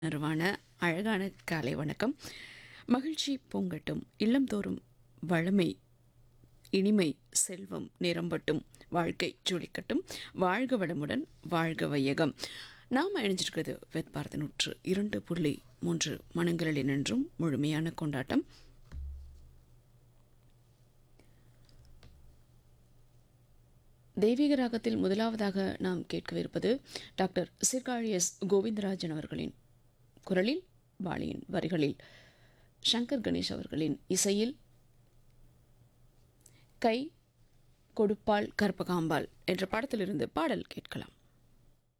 நிறைவான அழகான காலை வணக்கம் மகிழ்ச்சி பொங்கட்டும் இல்லம்தோறும் வளமை இனிமை செல்வம் நிரம்பட்டும் வாழ்க்கை ஜொலிக்கட்டும் வாழ்க வளமுடன் வாழ்க வையகம் நாம் இணைஞ்சிருக்கிறது வெத் பாரத நூற்று இரண்டு புள்ளி மூன்று மனங்களில் நின்றும் முழுமையான கொண்டாட்டம் தெய்வீக ராகத்தில் முதலாவதாக நாம் கேட்கவிருப்பது டாக்டர் சீர்காழி எஸ் கோவிந்தராஜன் அவர்களின் குரலில் வாலியின் வரிகளில் சங்கர் கணேஷ் அவர்களின் இசையில் கை கொடுப்பாள் கற்பகாம்பாள் என்ற படத்திலிருந்து பாடல் கேட்கலாம்